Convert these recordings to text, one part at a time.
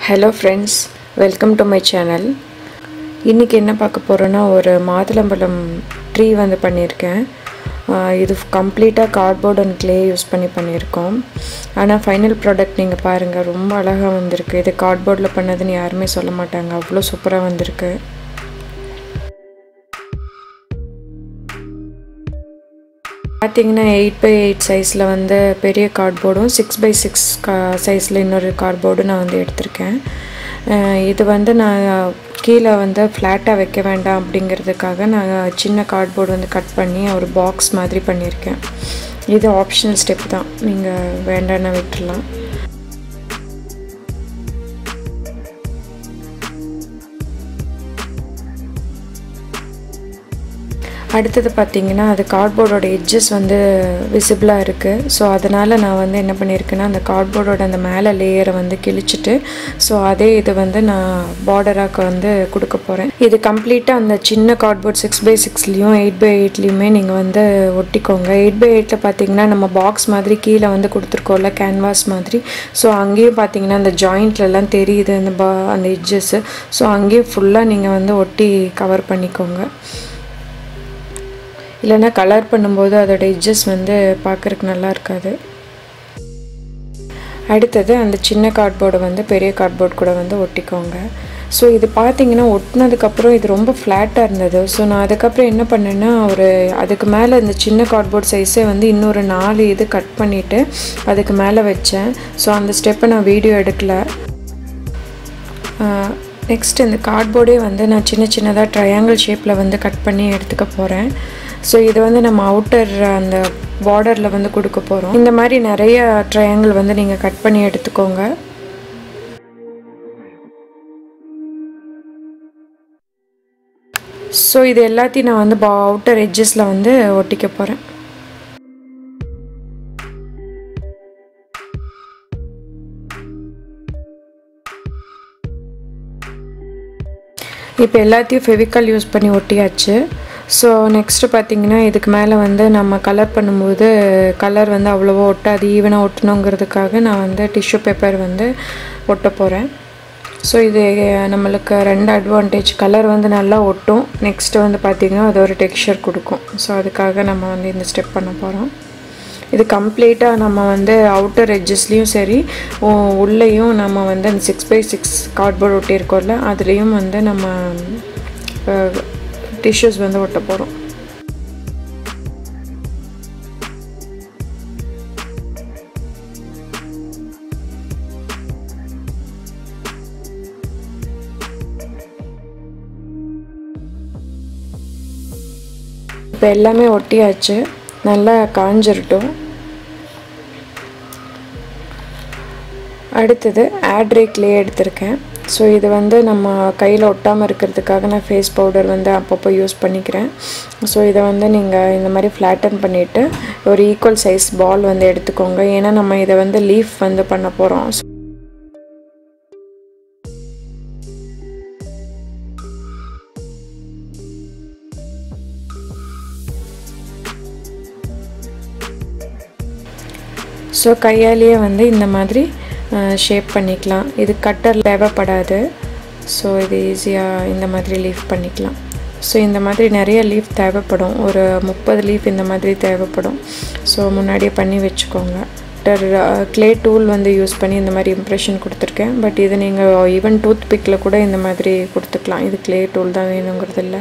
hello friends welcome to my channel இன்றைக்கி என்ன பார்க்க போகிறோன்னா ஒரு மாதுளம்பழம் ட்ரீ வந்து பண்ணியிருக்கேன் ஆஹ் இது கம்ப்ளீட்டாக கார்ட்போர்ட் அண்ட் க்ளே யூஸ் பண்ணி பண்ணியிருக்கோம் ஆனால் ஃபைனல் ப்ராடக்ட் நீங்கள் பாருங்கள் ரொம்ப அழகாக வந்திருக்கு இது கார்ட்போர்டில் பண்ணதுன்னு யாருமே சொல்ல மாட்டாங்க அவ்வளோ சூப்பராக வந்திருக்கு பார்த்தீங்கன்னா எயிட் பை எயிட் சைஸில் வந்து பெரிய கார்ட்போர்டும் சிக்ஸ் பை சிக்ஸ் கா சைஸில் இன்னொரு கார்ட்போர்டும் நான் வந்து எடுத்திருக்கேன் அஹ் இது வந்து நான் கீழே வந்து ஃப்ளாட்டாக வைக்க வேண்டாம் அப்படிங்கிறதுக்காக நான் சின்ன கார்ட்போர்டு வந்து கட் பண்ணி ஒரு பாக்ஸ் மாதிரி பண்ணியிருக்கேன் இது ஆப்ஷனல் ஸ்டெப் தான் நீங்கள் வேண்டாம்னா விட்டுடலாம் அடுத்தது பார்த்தீங்கன்னா அது கார்ட்போர்டோட எட்ஜஸ் வந்து விசிபிளாக இருக்குது ஸோ அதனால் நான் வந்து என்ன பண்ணியிருக்கேன்னா அந்த கார்ட்போர்டோட அந்த மேலே லேயரை வந்து கிழிச்சிட்டு ஸோ அதே இது வந்து நான் பார்டராக வந்து கொடுக்க போகிறேன் இது கம்ப்ளீட்டாக அந்த சின்ன கார்ட்போர்ட் சிக்ஸ் பை சிக்ஸ்லேயும் எயிட் பை எயிட்லேயுமே நீங்கள் வந்து ஒட்டிக்கோங்க எயிட் பை எயிட்டில் பார்த்தீங்கன்னா நம்ம பாக்ஸ் மாதிரி கீழே வந்து கொடுத்துருக்கோம்ல கேன்வாஸ் மாதிரி ஸோ அங்கேயும் பார்த்தீங்கன்னா அந்த ஜாயிண்ட்லலாம் தெரியுது அந்த பா அந்த எட்ஜஸ்ஸு ஸோ அங்கேயும் ஃபுல்லாக நீங்கள் வந்து ஒட்டி கவர் பண்ணிக்கோங்க இல்லைன்னா கலர் பண்ணும்போது அதோட எட்ஜஸ் வந்து பார்க்குறக்கு நல்லா இருக்காது அடுத்தது அந்த சின்ன கார்ட்போர்டை வந்து பெரிய கார்ட்போர்ட் கூட வந்து ஒட்டிக்கோங்க ஸோ இது பார்த்தீங்கன்னா ஒட்டினதுக்கப்புறம் இது ரொம்ப ஃப்ளாட்டாக இருந்தது ஸோ நான் அதுக்கப்புறம் என்ன பண்ணேன்னா ஒரு அதுக்கு மேலே இந்த சின்ன கார்ட்போர்ட் சைஸே வந்து இன்னொரு நாலு இது கட் பண்ணிவிட்டு அதுக்கு மேலே வச்சேன் ஸோ அந்த ஸ்டெப்பை நான் வீடியோ எடுக்கல நெக்ஸ்ட் இந்த கார்ட்போர்டே வந்து நான் சின்ன சின்னதாக ட்ரையாங்கிள் ஷேப்பில் வந்து கட் பண்ணி எடுத்துக்க போகிறேன் ஸோ இது வந்து நம்ம அவுட்டர் அந்த பார்டரில் வந்து கொடுக்க போகிறோம் இந்த மாதிரி நிறைய ட்ரையாங்கிள் வந்து நீங்கள் கட் பண்ணி எடுத்துக்கோங்க ஸோ இது எல்லாத்தையும் நான் வந்து அவுட்டர் எட்ஜஸில் வந்து ஒட்டிக்க போகிறேன் இப்போ எல்லாத்தையும் ஃபெவிக்கால் யூஸ் பண்ணி ஒட்டியாச்சு ஸோ நெக்ஸ்ட்டு பார்த்தீங்கன்னா இதுக்கு மேலே வந்து நம்ம கலர் பண்ணும்போது கலர் வந்து அவ்வளோவா ஒட்டாது ஈவனாக ஒட்டணுங்கிறதுக்காக நான் வந்து டிஷ்யூ பேப்பர் வந்து ஒட்ட போகிறேன் ஸோ இது நம்மளுக்கு ரெண்டு அட்வான்டேஜ் கலர் வந்து நல்லா ஒட்டும் நெக்ஸ்ட்டு வந்து பார்த்திங்கன்னா அது ஒரு டெக்ஸ்சர் கொடுக்கும் ஸோ அதுக்காக நம்ம வந்து இந்த ஸ்டெப் பண்ண போகிறோம் இது கம்ப்ளீட்டாக நம்ம வந்து அவுட்டர் எட்ஜஸ்லேயும் சரி உள்ளேயும் நம்ம வந்து அந்த சிக்ஸ் பை சிக்ஸ் கார்ட்போர்ட் ஒட்டியிருக்கோம்ல அதுலேயும் வந்து நம்ம டிஷ்யூஸ் வந்து ஒட்ட போகிறோம் இப்போ எல்லாமே ஒட்டியாச்சு நல்லா காஞ்சிரட்டும் அடுத்தது ஆட்ரே க்ளே எடுத்திருக்கேன் ஸோ இது வந்து நம்ம கையில் ஒட்டாமல் இருக்கிறதுக்காக நான் ஃபேஸ் பவுடர் வந்து அப்பப்போ யூஸ் பண்ணிக்கிறேன் ஸோ இதை வந்து நீங்கள் இந்த மாதிரி ஃப்ளாட்டன் பண்ணிவிட்டு ஒரு ஈக்குவல் சைஸ் பால் வந்து எடுத்துக்கோங்க ஏன்னா நம்ம இதை வந்து லீஃப் வந்து பண்ண போகிறோம் ஸோ கையாலேயே வந்து இந்த மாதிரி ஷேப் பண்ணிக்கலாம் இது கட்டர் தேவைப்படாது ஸோ இது ஈஸியாக இந்த மாதிரி லீஃப் பண்ணிக்கலாம் ஸோ இந்த மாதிரி நிறைய லீஃப் தேவைப்படும் ஒரு முப்பது லீஃப் இந்த மாதிரி தேவைப்படும் ஸோ முன்னாடியே பண்ணி வச்சுக்கோங்க க்ளே டூல் வந்து யூஸ் பண்ணி இந்த மாதிரி இம்ப்ரெஷன் கொடுத்துருக்கேன் பட் இது நீங்கள் ஈவன் டூத் பிக்கில் கூட இந்த மாதிரி கொடுத்துக்கலாம் இது க்ளே டூல் தான் வேணுங்கிறது இல்லை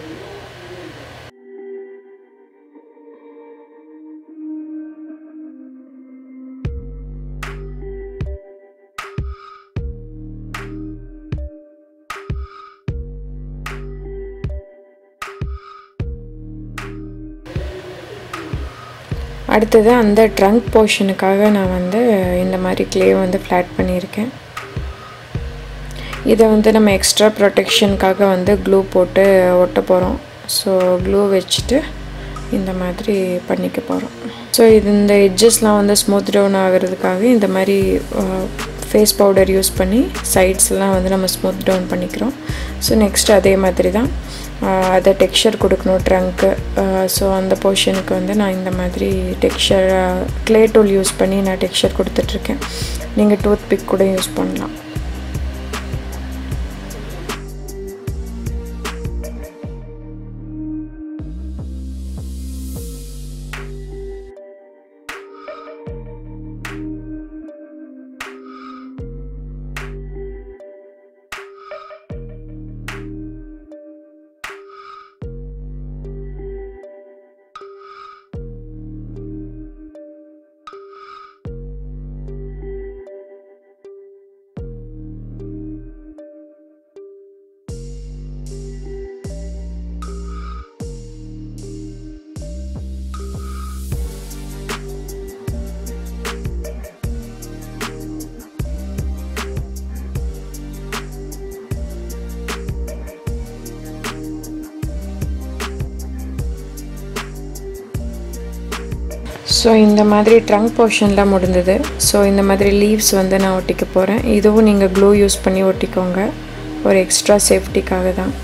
அடுத்தது அந்த ட்ரங்க் போர்ஷனுக்காக நான் வந்து இந்த மாதிரி க்ளே வந்து ஃப்ளாட் பண்ணியிருக்கேன் இதை வந்து நம்ம எக்ஸ்ட்ரா ப்ரொடெக்ஷனுக்காக வந்து க்ளூ போட்டு ஒட்ட போகிறோம் ஸோ க்ளூ வச்சுட்டு இந்த மாதிரி பண்ணிக்க போகிறோம் ஸோ இது இந்த எட்ஜஸ்லாம் வந்து ஸ்மூத் டவுன் ஆகிறதுக்காக இந்த மாதிரி ஃபேஸ் பவுடர் யூஸ் பண்ணி சைட்ஸ்லாம் வந்து நம்ம ஸ்மூத் டவுன் பண்ணிக்கிறோம் ஸோ நெக்ஸ்ட் அதே மாதிரி தான் அதை டெக்ஸ்சர் கொடுக்கணும் ட்ரங்க்கு ஸோ அந்த போர்ஷனுக்கு வந்து நான் இந்த மாதிரி டெக்ஸ்சர் க்ளே டூல் யூஸ் பண்ணி நான் டெக்ஸ்சர் கொடுத்துட்ருக்கேன் நீங்கள் டூத் பிக் கூட யூஸ் பண்ணலாம் ஸோ இந்த மாதிரி ட்ரங்க் போர்ஷனில் முடிந்தது ஸோ இந்த மாதிரி லீவ்ஸ் வந்து நான் ஒட்டிக்க போகிறேன் இதுவும் நீங்கள் க்ளூ யூஸ் பண்ணி ஒட்டிக்கோங்க ஒரு எக்ஸ்ட்ரா சேஃப்டிக்காக தான்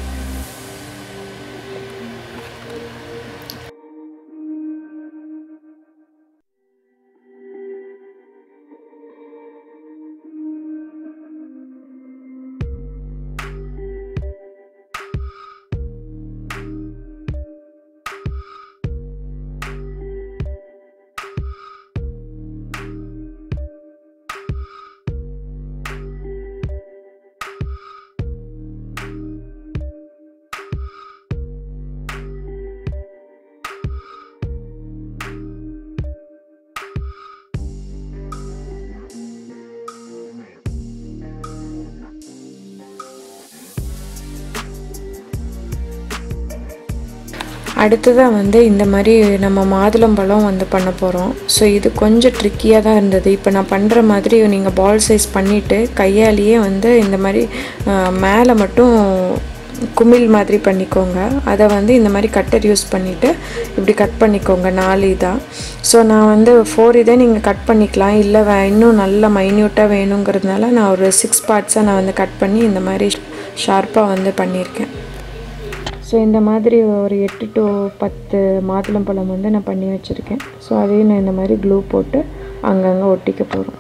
அடுத்ததாக வந்து இந்த மாதிரி நம்ம மாதுளம்பழம் வந்து பண்ண போகிறோம் ஸோ இது கொஞ்சம் ட்ரிக்கியாக தான் இருந்தது இப்போ நான் பண்ணுற மாதிரி நீங்கள் பால் சைஸ் பண்ணிவிட்டு கையாலேயே வந்து இந்த மாதிரி மேலே மட்டும் குமிழ் மாதிரி பண்ணிக்கோங்க அதை வந்து இந்த மாதிரி கட்டர் யூஸ் பண்ணிவிட்டு இப்படி கட் பண்ணிக்கோங்க நாலு இதாக ஸோ நான் வந்து ஃபோர் இதே நீங்கள் கட் பண்ணிக்கலாம் இல்லை வே இன்னும் நல்ல மைன்யூட்டாக வேணுங்கிறதுனால நான் ஒரு சிக்ஸ் பார்ட்ஸாக நான் வந்து கட் பண்ணி இந்த மாதிரி ஷார்ப்பாக வந்து பண்ணியிருக்கேன் ஸோ இந்த மாதிரி ஒரு எட்டு டு பத்து மாதுளம்பழம் வந்து நான் பண்ணி வச்சுருக்கேன் ஸோ அதையும் நான் இந்த மாதிரி க்ளூ போட்டு அங்கங்கே ஒட்டிக்க போகிறோம்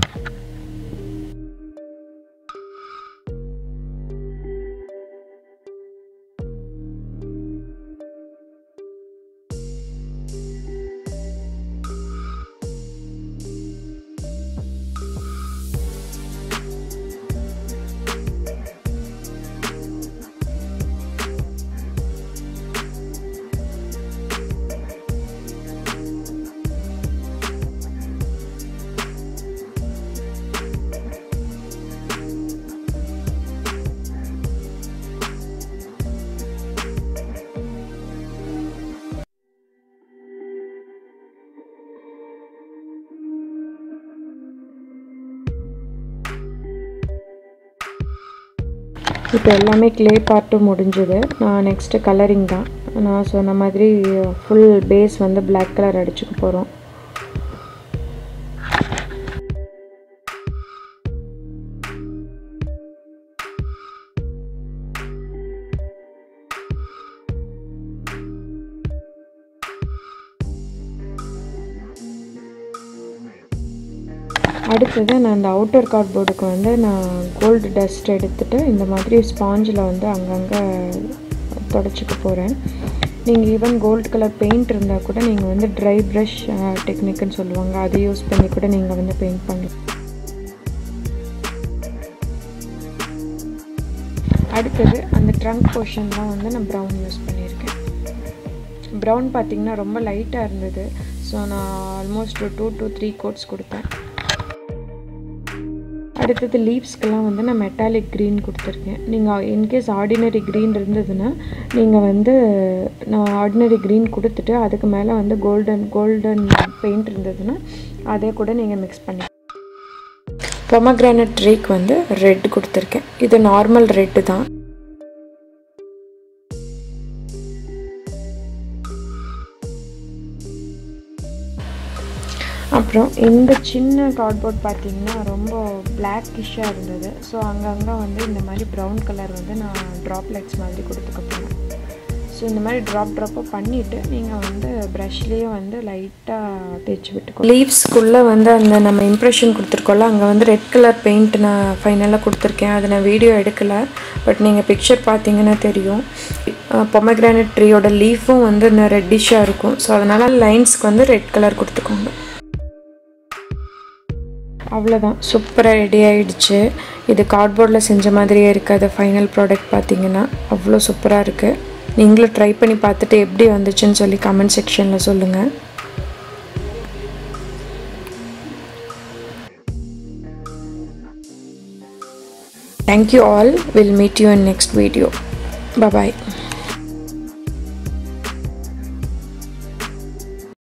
இப்போ எல்லாமே க்ளே பார்ட்டும் முடிஞ்சுது நான் நெக்ஸ்ட்டு கலரிங் தான் நான் சொன்ன மாதிரி ஃபுல் பேஸ் வந்து பிளாக் கலர் அடிச்சுக்க போகிறோம் அடுத்தது நான் இந்த அவுட்டர் கார்ட்போர்டுக்கு வந்து நான் கோல்டு டஸ்ட் எடுத்துகிட்டு இந்த மாதிரி ஸ்பாஞ்சில் வந்து அங்கங்கே தொடச்சிக்க போகிறேன் நீங்கள் ஈவன் கோல்டு கலர் பெயிண்ட் இருந்தால் கூட நீங்கள் வந்து ட்ரை ப்ரஷ் டெக்னிக்குன்னு சொல்லுவாங்க அதை யூஸ் பண்ணி கூட நீங்கள் வந்து பெயிண்ட் பண்ணலாம் அடுத்தது அந்த ட்ரங்க் போர்ஷன்லாம் வந்து நான் ப்ரௌன் யூஸ் பண்ணியிருக்கேன் ப்ரௌன் பார்த்திங்கன்னா ரொம்ப லைட்டாக இருந்தது ஸோ நான் almost two to three coats கொடுத்தேன் அடுத்தது லீவ்ஸ்க்கெல்லாம் வந்து நான் மெட்டாலிக் க்ரீன் கொடுத்துருக்கேன் நீங்கள் இன்கேஸ் ஆர்டினரி க்ரீன் இருந்ததுன்னா நீங்கள் வந்து நான் ஆர்டினரி க்ரீன் கொடுத்துட்டு அதுக்கு மேலே வந்து கோல்டன் கோல்டன் பெயிண்ட் இருந்ததுன்னா அதே கூட நீங்கள் மிக்ஸ் பண்ணி பொமக்ரானட் ட்ரீக்கு வந்து ரெட் கொடுத்துருக்கேன் இது நார்மல் ரெட்டு தான் அப்புறம் இந்த சின்ன கார்ட்போர்ட் பார்த்தீங்கன்னா ரொம்ப பிளாக்கிஷாக இருந்தது ஸோ அங்கங்கே வந்து இந்த மாதிரி ப்ரௌன் கலர் வந்து நான் ட்ராப்லெட்ஸ் மாதிரி கொடுத்துக்க போனேன் ஸோ இந்த மாதிரி ட்ராப் ட்ராப்பாக பண்ணிவிட்டு நீங்கள் வந்து ப்ரஷ்லேயே வந்து லைட்டாக தேய்ச்சி விட்டுக்கோ லீவ்ஸ்க்குள்ளே வந்து அந்த நம்ம இம்ப்ரெஷன் கொடுத்துருக்கோம்ல அங்கே வந்து ரெட் கலர் பெயிண்ட் நான் ஃபைனலாக கொடுத்துருக்கேன் அதை நான் வீடியோ எடுக்கலை பட் நீங்கள் பிக்சர் பார்த்தீங்கன்னா தெரியும் பொமக்ரானட் ட்ரீயோட லீஃபும் வந்து இந்த ரெட்டிஷாக இருக்கும் ஸோ அதனால் லைன்ஸ்க்கு வந்து ரெட் கலர் கொடுத்துக்கோங்க அவ்வளோதான் சூப்பராக ரெடி ஆகிடுச்சு இது கார்ட்போர்டில் செஞ்ச மாதிரியே இருக்காது ஃபைனல் ப்ராடக்ட் பார்த்தீங்கன்னா அவ்வளோ சூப்பராக இருக்குது நீங்களும் ட்ரை பண்ணி பார்த்துட்டு எப்படி வந்துச்சுன்னு சொல்லி கமெண்ட் செக்ஷனில் சொல்லுங்கள் thank you all will meet you in next video bye bye